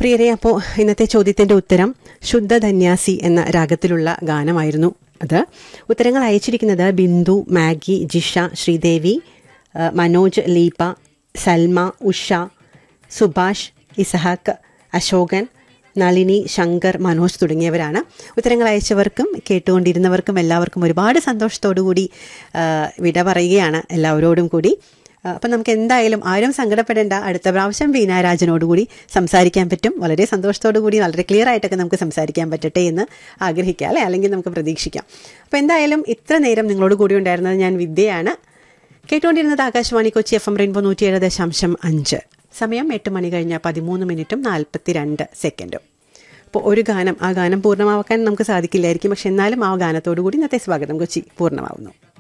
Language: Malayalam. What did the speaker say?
പ്രിയരെ അപ്പോൾ ഇന്നത്തെ ചോദ്യത്തിന്റെ ഉത്തരം ശുദ്ധ ധന്യാസി എന്ന രാഗത്തിലുള്ള ഗാനമായിരുന്നു അത് ഉത്തരങ്ങൾ അയച്ചിരിക്കുന്നത് ബിന്ദു മാഗി ജിഷ ശ്രീദേവി ആ, മനോജ് ലീപ സൽമ ഉഷ സുഭാഷ് ഇസഹാക്ക് അശോകൻ നളിനി ശങ്കർ മനോജ് തുടങ്ങിയവരാണ് ഉത്തരങ്ങൾ അയച്ചവർക്കും കേട്ടുകൊണ്ടിരുന്നവർക്കും എല്ലാവർക്കും ഒരുപാട് സന്തോഷത്തോടു കൂടി ആ, വിട പറയുകയാണ് എല്ലാവരോടും കൂടി അപ്പം നമുക്ക് എന്തായാലും ആരും സങ്കടപ്പെടേണ്ട അടുത്ത പ്രാവശ്യം വീണാരാജനോട് കൂടി സംസാരിക്കാൻ പറ്റും വളരെ സന്തോഷത്തോടു കൂടി വളരെ ക്ലിയർ ആയിട്ടൊക്കെ നമുക്ക് സംസാരിക്കാൻ പറ്റട്ടെ എന്ന് ആഗ്രഹിക്കാം അല്ലേ അല്ലെങ്കിൽ നമുക്ക് പ്രതീക്ഷിക്കാം അപ്പോൾ എന്തായാലും ഇത്ര നേരം നിങ്ങളോട് കൂടി ഉണ്ടായിരുന്നത് ഞാൻ വിദ്യയാണ് കേട്ടുകൊണ്ടിരുന്നത് Akashvani Kochi F M rainbow നൂറ്റിയേഴ് ദശാംശം അഞ്ച് സമയം എട്ട് മണി കഴിഞ്ഞ പതിമൂന്ന് മിനിറ്റും നാൽപ്പത്തി രണ്ട് സെക്കൻഡും അപ്പോൾ ഒരു ഗാനം ആ ഗാനം പൂർണ്ണമാക്കാൻ നമുക്ക് സാധിക്കില്ലായിരിക്കും പക്ഷെ എന്നാലും ആ ഗാനത്തോടു കൂടി ഇന്നത്തെ സ്വാഗതം കൊച്ചി പൂർണ്ണമാവുന്നു